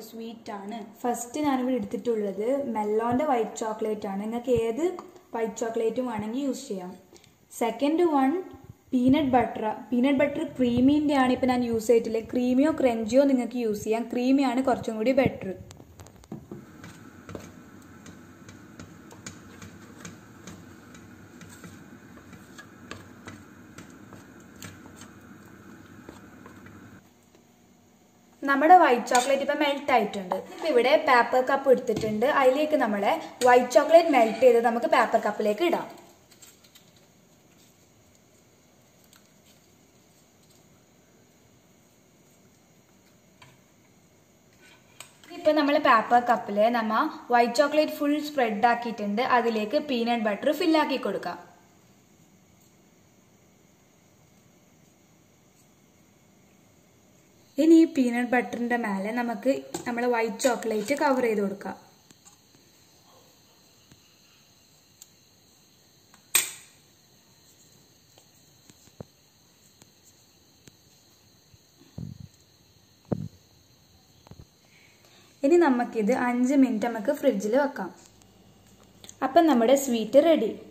sweet ആണ് first ഞാനിവിടെ എടുത്തിട്ടുള്ളത് മെല്ലോൻ്റെ വൈറ്റ് ചോക്ലേറ്റ് ആണ് നിങ്ങൾക്ക് ഏത് വൈറ്റ് ചോക്ലേറ്റും വേണമെങ്കിൽ യൂസ് ചെയ്യാം second one peanut butter peanut butter ക്രീമീൻ്റെ ആണ് ഇപ്പം ഞാൻ യൂസ് ചെയ്തിട്ടില്ല ക്രീമിയോ ക്രഞ്ചിയോ നിങ്ങൾക്ക് യൂസ് ചെയ്യാം ക്രീമിയാണ് കുറച്ചും കൂടി ബെറ്റർ നമ്മുടെ വൈറ്റ് ചോക്ലേറ്റ് ഇപ്പം മെൽറ്റ് ആയിട്ടുണ്ട് ഇപ്പം ഇവിടെ പേപ്പർ കപ്പ് എടുത്തിട്ടുണ്ട് അതിലേക്ക് നമ്മുടെ വൈറ്റ് ചോക്ലേറ്റ് മെൽറ്റ് ചെയ്ത് നമുക്ക് പേപ്പർ കപ്പിലേക്ക് ഇടാം ഇപ്പം നമ്മൾ പേപ്പർ കപ്പിൽ നമ്മ വൈറ്റ് ചോക്ലേറ്റ് ഫുൾ സ്പ്രെഡ് ആക്കിയിട്ടുണ്ട് അതിലേക്ക് പീനട്ട് ബട്ടർ ഫില്ലാക്കി കൊടുക്കാം ഇനി ഈ പീനട്ട് ബട്ടറിന്റെ മേലെ നമുക്ക് നമ്മുടെ വൈറ്റ് ചോക്ലേറ്റ് കവർ ചെയ്ത് കൊടുക്കാം ഇനി നമുക്കിത് അഞ്ച് മിനിറ്റ് നമുക്ക് ഫ്രിഡ്ജിൽ വെക്കാം അപ്പം നമ്മുടെ സ്വീറ്റ് റെഡി